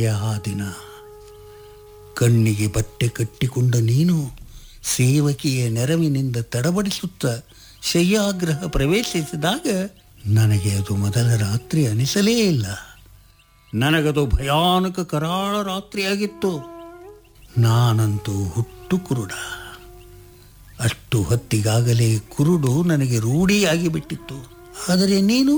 ನೆನಪಿದೆಯೇ ಆ ದಿನ ಕಣ್ಣಿಗೆ ಬಟ್ಟೆ ಕಟ್ಟಿಕೊಂಡ ನೀನು ಸೇವಕಿಯ ನೆರವಿನಿಂದ ತಡಬಡಿಸುತ್ತ ಶಯ್ಯಾಗ್ರಹ ಪ್ರವೇಶಿಸಿದಾಗ ನನಗೆ ಅದು ಮೊದಲ ರಾತ್ರಿ ಅನಿಸಲೇ ಇಲ್ಲ ನನಗದು ಭಯಾನಕ ಕರಾಳ ರಾತ್ರಿಯಾಗಿತ್ತು ನಾನಂತೂ ಹುಟ್ಟು ಕುರುಡ ಅಷ್ಟು ಹೊತ್ತಿಗಾಗಲೇ ಕುರುಡು ನನಗೆ ರೂಢಿಯಾಗಿ ಬಿಟ್ಟಿತ್ತು ಆದರೆ ನೀನು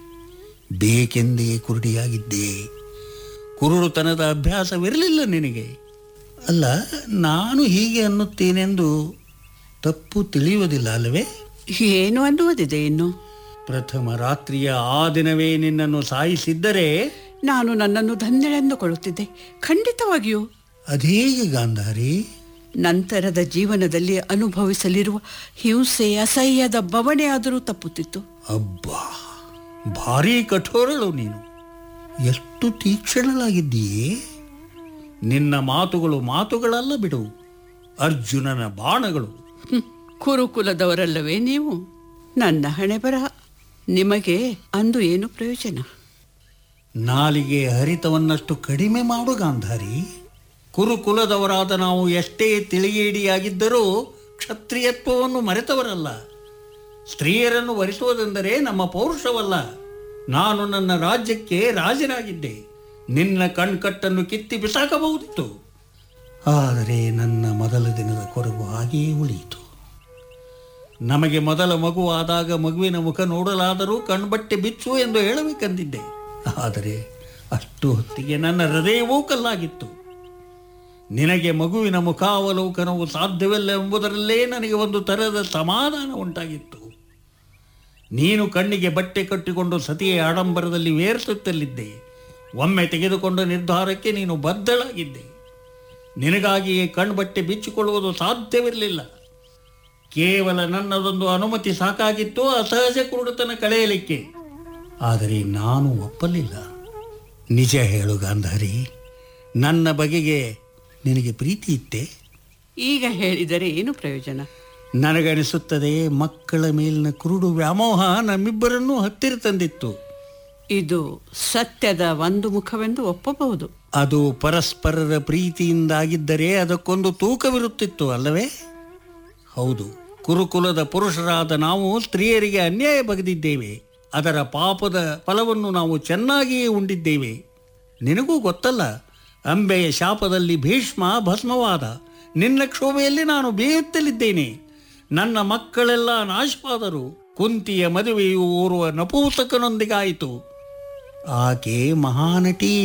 ಬೇಕೆಂದೇ ಕುರುಡಿಯಾಗಿದ್ದೆ ಕುರುಡುತನದ ಅಭ್ಯಾಸವಿರಲಿಲ್ಲ ನಿನಗೆ ಅಲ್ಲ ನಾನು ಹೀಗೆ ಅನ್ನುತ್ತೇನೆಂದು ತಪ್ಪು ತಿಳಿಯುವುದಿಲ್ಲ ಅಲ್ಲವೇ ಏನು ಅನ್ನುವುದಿದೆ ಇನ್ನು ಪ್ರಥಮ ರಾತ್ರಿಯ ಆ ದಿನವೇ ನಿನ್ನನ್ನು ಸಾಯಿಸಿದ್ದರೆ ನಾನು ನನ್ನನ್ನು ಧನ್ಯಳೆಂದುಕೊಳ್ಳುತ್ತಿದ್ದೆ ಖಂಡಿತವಾಗಿಯೂ ಅದೇಗೆ ಗಾಂಧಾರಿ ನಂತರದ ಜೀವನದಲ್ಲಿ ಅನುಭವಿಸಲಿರುವ ಹಿಂಸೆ ಅಸಹ್ಯದ ಬವಣೆ ಆದರೂ ತಪ್ಪುತ್ತಿತ್ತು ಅಬ್ಬಾ ಭಾರೀ ಕಠೋರಳು ನೀನು ಎಷ್ಟು ತೀಕ್ಷ್ಣಳಾಗಿದ್ದೀಯೇ ನಿನ್ನ ಮಾತುಗಳು ಮಾತುಗಳಲ್ಲ ಬಿಡು ಅರ್ಜುನನ ಬಾಣಗಳು ಹ್ಮ್, ಕುರುಕುಲದವರಲ್ಲವೇ ನೀವು ನನ್ನ ಹಣೆ ಬರಹ ನಿಮಗೆ ಅಂದು ಏನು ಪ್ರಯೋಜನ ನಾಲಿಗೆ ಹರಿತವನ್ನಷ್ಟು ಕಡಿಮೆ ಮಾಡು ಗಾಂಧಾರಿ ಕುರುಕುಲದವರಾದ ನಾವು ಎಷ್ಟೇ ತಿಳಿಗೇಡಿಯಾಗಿದ್ದರೂ ಕ್ಷತ್ರಿಯತ್ವವನ್ನು ಮರೆತವರಲ್ಲ ಸ್ತ್ರೀಯರನ್ನು ವರಿಸುವುದೆಂದರೆ ನಮ್ಮ ಪೌರುಷವಲ್ಲ ನಾನು ನನ್ನ ರಾಜ್ಯಕ್ಕೆ ರಾಜನಾಗಿದ್ದೆ ನಿನ್ನ ಕಣ್ಕಟ್ಟನ್ನು ಕಿತ್ತಿ ಬಿಸಾಕಬಹುದಿತ್ತು ಆದರೆ ನನ್ನ ಮೊದಲ ದಿನದ ಕೊರಗು ಹಾಗೆಯೇ ಉಳಿಯಿತು ನಮಗೆ ಮೊದಲ ಮಗುವಾದಾಗ ಮಗುವಿನ ಮುಖ ನೋಡಲಾದರೂ ಕಣ್ಬಟ್ಟೆ ಬಿಚ್ಚು ಎಂದು ಹೇಳಬೇಕೆಂದಿದ್ದೆ ಆದರೆ ಅಷ್ಟು ಹೊತ್ತಿಗೆ ನನ್ನ ಹೃದಯವೂ ಕಲ್ಲಾಗಿತ್ತು ನಿನಗೆ ಮಗುವಿನ ಮುಖಾವಲೋಕನವು ಸಾಧ್ಯವಿಲ್ಲ ಎಂಬುದರಲ್ಲೇ ನನಗೆ ಒಂದು ತರಹದ ಸಮಾಧಾನ ಉಂಟಾಗಿತ್ತು ನೀನು ಕಣ್ಣಿಗೆ ಬಟ್ಟೆ ಕಟ್ಟಿಕೊಂಡು ಸತಿಯ ಆಡಂಬರದಲ್ಲಿ ವೇರಿಸುತ್ತಲಿದ್ದೆ ಒಮ್ಮೆ ತೆಗೆದುಕೊಂಡ ನಿರ್ಧಾರಕ್ಕೆ ನೀನು ಬದ್ಧಳಾಗಿದ್ದೆ ನಿನಗಾಗಿಯೇ ಕಣ್ಬಟ್ಟೆ ಬಿಚ್ಚಿಕೊಳ್ಳುವುದು ಸಾಧ್ಯವಿರಲಿಲ್ಲ ಕೇವಲ ನನ್ನದೊಂದು ಅನುಮತಿ ಸಾಕಾಗಿತ್ತು ಅಸಹಜ ಕುರುಡುತನ ಕಳೆಯಲಿಕ್ಕೆ ಆದರೆ ನಾನು ಒಪ್ಪಲಿಲ್ಲ ನಿಜ ಹೇಳು ಗಾಂಧಾರಿ ನನ್ನ ಬಗೆಗೆ ನಿನಗೆ ಪ್ರೀತಿ ಇತ್ತೆ ಈಗ ಹೇಳಿದರೆ ಏನು ಪ್ರಯೋಜನ ನನಗನಿಸುತ್ತದೆ ಮಕ್ಕಳ ಮೇಲಿನ ಕುರುಡು ವ್ಯಾಮೋಹ ನಮ್ಮಿಬ್ಬರನ್ನೂ ಹತ್ತಿರ ತಂದಿತ್ತು ಇದು ಸತ್ಯದ ಒಂದು ಮುಖವೆಂದು ಒಪ್ಪಬಹುದು ಅದು ಪರಸ್ಪರರ ಪ್ರೀತಿಯಿಂದಾಗಿದ್ದರೆ ಅದಕ್ಕೊಂದು ತೂಕವಿರುತ್ತಿತ್ತು ಅಲ್ಲವೇ ಹೌದು ಕುರುಕುಲದ ಪುರುಷರಾದ ನಾವು ಸ್ತ್ರೀಯರಿಗೆ ಅನ್ಯಾಯ ಬಗೆದಿದ್ದೇವೆ ಅದರ ಪಾಪದ ಫಲವನ್ನು ನಾವು ಚೆನ್ನಾಗಿಯೇ ಉಂಡಿದ್ದೇವೆ ನಿನಗೂ ಗೊತ್ತಲ್ಲ ಅಂಬೆಯ ಶಾಪದಲ್ಲಿ ಭೀಷ್ಮ ಭಸ್ಮವಾದ ನಿನ್ನ ಕ್ಷೋಭೆಯಲ್ಲಿ ನಾನು ಬೇಯುತ್ತಲಿದ್ದೇನೆ ನನ್ನ ಮಕ್ಕಳೆಲ್ಲ ನಾಶವಾದರು ಕುಂತಿಯ ಮದುವೆಯು ಓರ್ವ ನಪೂಸಕನೊಂದಿಗಾಯಿತು ಆಕೆ ಮಹಾನಟಿ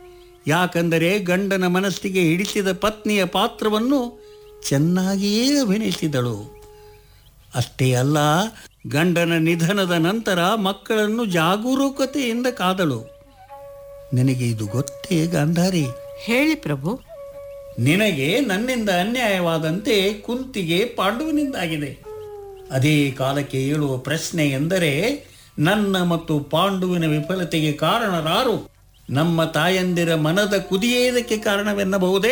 ಯಾಕಂದರೆ ಗಂಡನ ಮನಸ್ಸಿಗೆ ಹಿಡಿಸಿದ ಪತ್ನಿಯ ಪಾತ್ರವನ್ನು ಚೆನ್ನಾಗಿಯೇ ಅಭಿನಯಿಸಿದಳು ಅಷ್ಟೇ ಅಲ್ಲ ಗಂಡನ ನಿಧನದ ನಂತರ ಮಕ್ಕಳನ್ನು ಜಾಗರೂಕತೆಯಿಂದ ಕಾದಳು ನಿನಗೆ ಇದು ಗೊತ್ತೇ ಗಾಂಧಾರಿ ಹೇಳಿ ಪ್ರಭು ನಿನಗೆ ನನ್ನಿಂದ ಅನ್ಯಾಯವಾದಂತೆ ಕುಂತಿಗೆ ಪಾಂಡುವಿನಿಂದಾಗಿದೆ ಅದೇ ಕಾಲಕ್ಕೆ ಏಳುವ ಪ್ರಶ್ನೆ ಎಂದರೆ ನನ್ನ ಮತ್ತು ಪಾಂಡುವಿನ ವಿಫಲತೆಗೆ ಕಾರಣರಾರು ನಮ್ಮ ತಾಯಂದಿರ ಮನದ ಕುದಿಯೇ ಇದಕ್ಕೆ ಕಾರಣವೆನ್ನಬಹುದೇ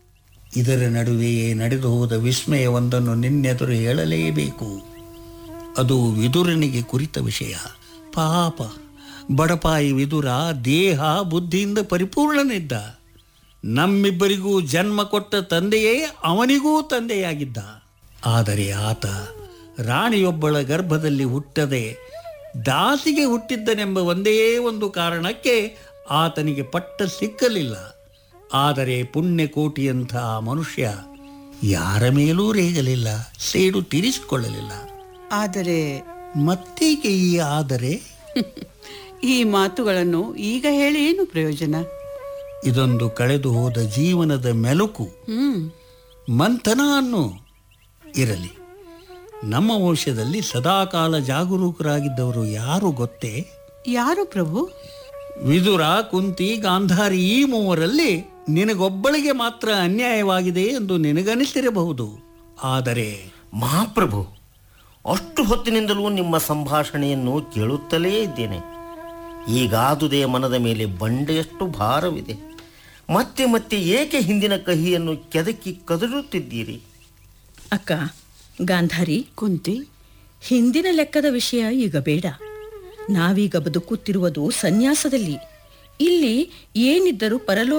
ಇದರ ನಡುವೆಯೇ ನಡೆದು ಹೋದ ವಿಸ್ಮಯವೊಂದನ್ನು ನಿನ್ನೆದುರು ಹೇಳಲೇಬೇಕು ಅದು ವಿದುರನಿಗೆ ಕುರಿತ ವಿಷಯ ಪಾಪ ಬಡಪಾಯಿ ವಿದುರ ದೇಹ ಬುದ್ಧಿಯಿಂದ ಪರಿಪೂರ್ಣನಿದ್ದ ನಮ್ಮಿಬ್ಬರಿಗೂ ಜನ್ಮ ಕೊಟ್ಟ ತಂದೆಯೇ ಅವನಿಗೂ ತಂದೆಯಾಗಿದ್ದ ಆದರೆ ಆತ ರಾಣಿಯೊಬ್ಬಳ ಗರ್ಭದಲ್ಲಿ ಹುಟ್ಟದೆ ದಾಸಿಗೆ ಹುಟ್ಟಿದ್ದನೆಂಬ ಒಂದೇ ಒಂದು ಕಾರಣಕ್ಕೆ ಆತನಿಗೆ ಪಟ್ಟ ಸಿಕ್ಕಲಿಲ್ಲ ಆದರೆ ಪುಣ್ಯಕೋಟಿಯಂಥ ಮನುಷ್ಯ ಯಾರ ಮೇಲೂ ರೇಗಲಿಲ್ಲ ಸೇಡು ತೀರಿಸಿಕೊಳ್ಳಲಿಲ್ಲ ಆದರೆ ಮತ್ತೀಗೆ ಈ ಆದರೆ ಈ ಮಾತುಗಳನ್ನು ಈಗ ಹೇಳಿ ಏನು ಪ್ರಯೋಜನ ಇದೊಂದು ಕಳೆದು ಹೋದ ಜೀವನದ ಮೆಲುಕು ಹ್ಮ್ ಮಂಥನ ಅನ್ನು ಇರಲಿ ನಮ್ಮ ವಂಶದಲ್ಲಿ ಸದಾಕಾಲ ಜಾಗರೂಕರಾಗಿದ್ದವರು ಯಾರು ಗೊತ್ತೇ ಯಾರು ಪ್ರಭು ವಿದುರ ಕುಂತಿ ಗಾಂಧಾರಿ ಈ ಮೂವರಲ್ಲಿ ನಿನಗೊಬ್ಬಳಿಗೆ ಮಾತ್ರ ಅನ್ಯಾಯವಾಗಿದೆ ಎಂದು ನಿನಗನಿಸಿರಬಹುದು ಆದರೆ ಮಹಾಪ್ರಭು ಅಷ್ಟು ಹೊತ್ತಿನಿಂದಲೂ ನಿಮ್ಮ ಸಂಭಾಷಣೆಯನ್ನು ಕೇಳುತ್ತಲೇ ಇದ್ದೇನೆ ಈಗಾದುದೇ ಮನದ ಮೇಲೆ ಬಂಡೆಯಷ್ಟು ಭಾರವಿದೆ ಮತ್ತೆ ಮತ್ತೆ ಏಕೆ ಹಿಂದಿನ ಕಹಿಯನ್ನು ಕೆದಕಿ ಕದರುತ್ತಿದ್ದೀರಿ ಅಕ್ಕ ಗಾಂಧಾರಿ ಕುಂತಿ ಹಿಂದಿನ ಲೆಕ್ಕದ ವಿಷಯ ಈಗ ಬೇಡ ನಾವೀಗ ಬದುಕುತ್ತಿರುವುದು ಸನ್ಯಾಸದಲ್ಲಿ ಇಲ್ಲಿ ಏನಿದ್ದರೂ ಪರಲೋಕ